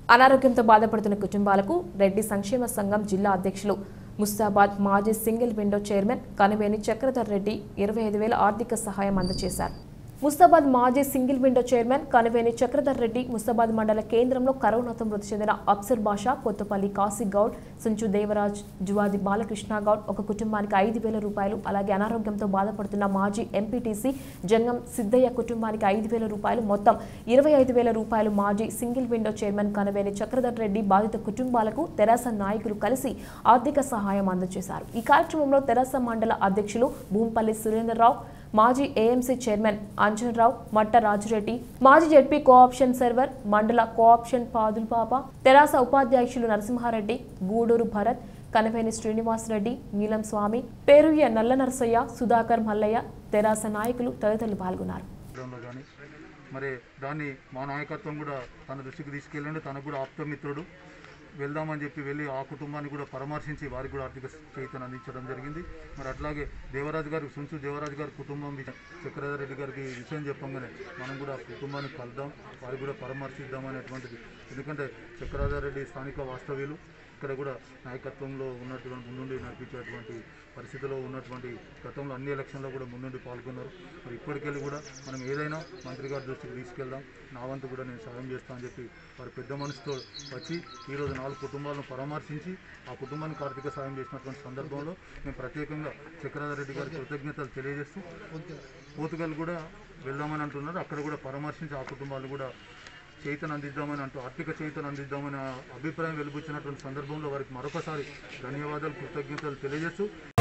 అనారోగ్యంతో బాధపడుతున్న కుటుంబాలకు రెడ్డి సంక్షేమ సంఘం జిల్లా అధ్యక్షులు ముస్తాబాద్ మాజీ single window chairman Kaniveni Chakradhar Reddy ఇరవై ఐదు వేల ఆర్థిక సహాయం అందజేశారు ముస్తాబాద్ మాజీ single window chairman Kaniveni Chakradhar Reddy Mustabad మండల కేంద్రంలో కరోనాతో మృతి చెందిన అఫ్సర్ బాషా కొత్తపల్లి కాశీ గౌడ్ సంచు దేవరాజ్ జువాది బాలకృష్ణ గౌడ్ ఒక కుటుంబానికి ఐదు వేల రూపాయలు అలాగే అనారోగ్యంతో బాధపడుతున్న మాజీ ఎంపీటీసీ జంగం సిద్ధయ్య కుటుంబానికి ఐదు వేల రూపాయలు మొత్తం ఇరవై ఐదు వేల రూపాయలు మాజీ single window chairman Kanaveni Chakradhar Reddy బాధిత కుటుంబాలకు తెరాస నాయకులు కలిసి ఆర్థిక సహాయం అందజేశారు ఈ కార్యక్రమంలో తెరాస మండల అధ్యక్షులు భూంపల్లి సురేంద్రరావు మాజీ ఏఎంసీ చైర్మన్ అంజన్రావు మట్ట రాజురెడ్డి మాజీ జెడ్పీ కోఆప్షన్ సర్వర్ మండల కోఆప్షన్ పాదుల్బాబా తెరాస ఉపాధ్యక్షులు నరసింహారెడ్డి గూడూరు భరత్ కనవేని శ్రీనివాసరెడ్డి నీలం స్వామి పేరుయ్య నల్ల నరసయ్య సుధాకర్ మల్లయ్య తెరాస నాయకులు తదితరులు పాల్గొన్నారు చేయడంలో కానీ మరి దాన్ని మా నాయకత్వం కూడా తన దృష్టికి తీసుకెళ్ళండి తనకు కూడా ఆప్తమిత్రుడు వెళ్దామని చెప్పి వెళ్ళి ఆ కుటుంబాన్ని కూడా పరామర్శించి వారికి కూడా ఆర్థిక చేతను అందించడం జరిగింది మరి అట్లాగే దేవరాజు గారి సుంచు దేవరాజు గారి కుటుంబం విషయం చక్రధర్ రెడ్డి గారికి ఈ విషయం చెప్పంగానే మనం కూడా ఆ కుటుంబాన్ని కలుద్దాం వారికి కూడా పరామర్శిద్దాం అనేటువంటిది ఎందుకంటే చక్రధర్ రెడ్డి స్థానిక వాస్తవ్యులు ఇక్కడ కూడా నాయకత్వంలో ఉన్నటువంటి ముందుండి నడిపించేటువంటి పరిస్థితిలో ఉన్నటువంటి గతంలో అన్ని ఎలక్షన్లో కూడా ముందుండి పాల్గొన్నారు మరి ఇప్పటికెళ్ళి కూడా మనం ఏదైనా మంత్రి గారి దృష్టికి తీసుకెళ్దాం నా వంతు కూడా నేను సాయం చేస్తానని చెప్పి వారి పెద్ద మనసుతో వచ్చి ఈరోజు నాలుగు కుటుంబాలను పరామర్శించి ఆ కుటుంబానికి ఆర్థిక సాయం చేసినటువంటి సందర్భంలో మేము ప్రత్యేకంగా చక్రధర్ రెడ్డి గారికి కృతజ్ఞతలు తెలియజేస్తూ పోతుగల్ కూడా వెళ్దామని అంటున్నారు అక్కడ కూడా పరామర్శించి ఆ కుటుంబాలు కూడా చేతను అందిద్దామని అంటూ ఆర్థిక చేతను అందిద్దామని ఆ అభిప్రాయం వెలుబుచ్చినటువంటి సందర్భంలో వారికి మరొకసారి ధన్యవాదాలు కృతజ్ఞతలు తెలియజేస్తూ